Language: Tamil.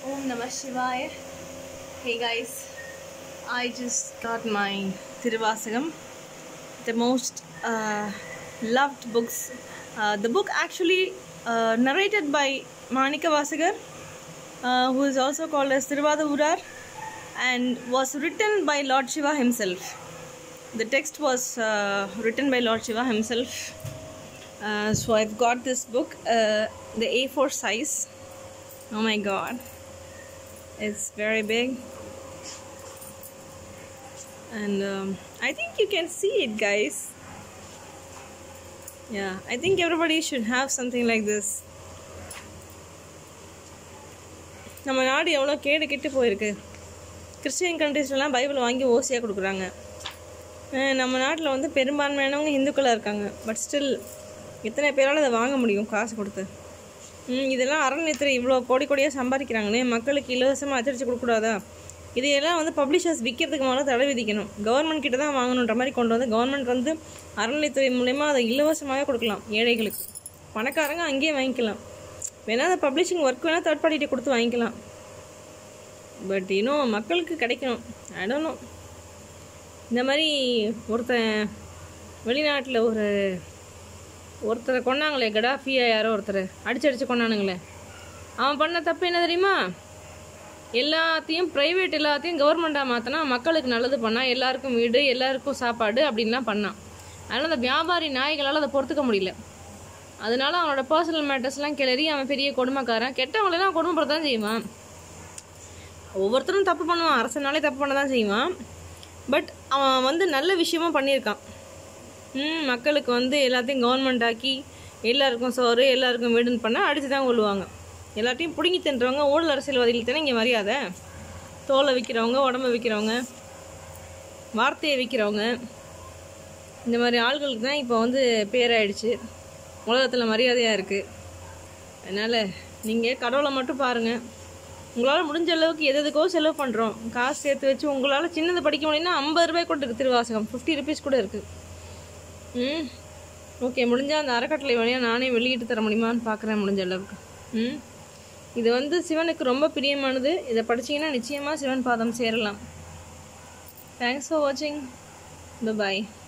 Om Namah Shivaya. Hey guys, I just got my Tiruvasagam, the most uh, loved books. Uh, the book actually uh, narrated by Manika Vasagar, uh, who is also called as Tiruvada Urar, and was written by Lord Shiva himself. The text was uh, written by Lord Shiva himself. Uh, so I've got this book, uh, the A4 size. Oh my god. It's very big. And um, I think you can see it, guys. Yeah, I think everybody should have something like this. நம்ம நாடு எவ்வளோ கேடு கெட்டு போயிருக்கு கிறிஸ்டியன் கண்ட்ரீஸ்லாம் பைபிள் வாங்கி ஓசியாக கொடுக்குறாங்க அஹ் நம்ம நாட்டில் வந்து பெரும்பான்மையானவங்க இந்துக்களாக இருக்காங்க பட் ஸ்டில் எத்தனை பேரால் அதை வாங்க முடியும் காசு கொடுத்து ம், இதெல்லாம் அறநிலையத்துறை இவ்வளோ கோடி கோடியாக சம்பாதிக்கிறாங்களே மக்களுக்கு இலவசமாக அச்சடிச்சு கொடுக்கூடாதா இதையெல்லாம் வந்து பப்ளிஷர்ஸ் விற்கிறதுக்கு முதல்ல தடை விதிக்கணும் கவர்மெண்ட் கிட்ட தான் வாங்கணுன்ற மாதிரி கொண்டு வந்து கவர்மெண்ட் வந்து அறநிலையத்துறை மூலயமா அதை இலவசமாகவே கொடுக்கலாம் ஏழைகளுக்கு பணக்காரங்க அங்கேயே வாங்கிக்கலாம் வேணால் அந்த பப்ளிஷிங் ஒர்க் வேணால் தேர்ட் பார்ட்டிகிட்ட கொடுத்து வாங்கிக்கலாம் பட் இன்னும் மக்களுக்கு கிடைக்கணும் I don't know இந்த மாதிரி ஒருத்தன் வெளிநாட்டில் ஒரு ஒருத்தரை கொன்னாங்களே கடாஃபியா யாரோ ஒருத்தர் அடிச்சு அடிச்சு கொண்டானுங்களே அவன் பண்ண தப்பு என்ன தெரியுமா எல்லாத்தையும் ப்ரைவேட் எல்லாத்தையும் கவர்மெண்ட்டாக மாற்றினா மக்களுக்கு நல்லது பண்ணால் எல்லாருக்கும் வீடு எல்லாருக்கும் சாப்பாடு அப்படின்லாம் பண்ணான் அதனால் அந்த வியாபாரி நாய்களால் அதை பொறுத்துக்க முடியல அதனால அவனோட பர்சனல் மேட்டர்ஸ்லாம் கிளறி அவன் பெரிய கொடுமைக்காரன் கெட்டவங்களெல்லாம் கொடுமைப்படுத்த தான் செய்வான் ஒவ்வொருத்தரும் தப்பு பண்ணுவான் அரசனாலே தப்பு பண்ண தான் செய்வான் பட் அவன் வந்து நல்ல விஷயமும் பண்ணியிருக்கான் ம் மக்களுக்கு வந்து எல்லாத்தையும் கவர்மெண்ட் ஆக்கி எல்லாருக்கும் சோறு எல்லாருக்கும் வீடுன்னு பண்ணால் அடித்து தான் கொள்ளுவாங்க எல்லாத்தையும் பிடுங்கி தின்றவங்க ஊழல் அரசியல்வாதிகளுக்கு தானே இங்கே மரியாதை தோலை விற்கிறவங்க உடம்பை விற்கிறவங்க வார்த்தையை விற்கிறவங்க இந்த மாதிரி ஆள்களுக்கு தான் இப்போ வந்து பேராயிடுச்சு உலகத்தில் மரியாதையாக இருக்குது அதனால் நீங்கள் கடவுளை மட்டும் பாருங்கள் உங்களால் முடிஞ்ச அளவுக்கு எது எதுக்கோ செலவு பண்ணுறோம் காசு சேர்த்து வச்சு உங்களால் சின்னது படிக்க முடியும்னா ஐம்பது ரூபாய் கூட இருக்குது திருவாசகம் ஃபிஃப்டி ருபீஸ் கூட இருக்குது ம் ஓகே முடிஞ்சால் அந்த அறக்கட்டளை வழியாக நானே வெளியிட்டு தர முடியுமான்னு பார்க்குறேன் முடிஞ்ச அளவுக்கு ம் இது வந்து சிவனுக்கு ரொம்ப பிரியமானது இதை படிச்சீங்கன்னா நிச்சயமாக சிவன் பாதம் சேரலாம் தேங்க்ஸ் ஃபார் வாட்சிங் பாய்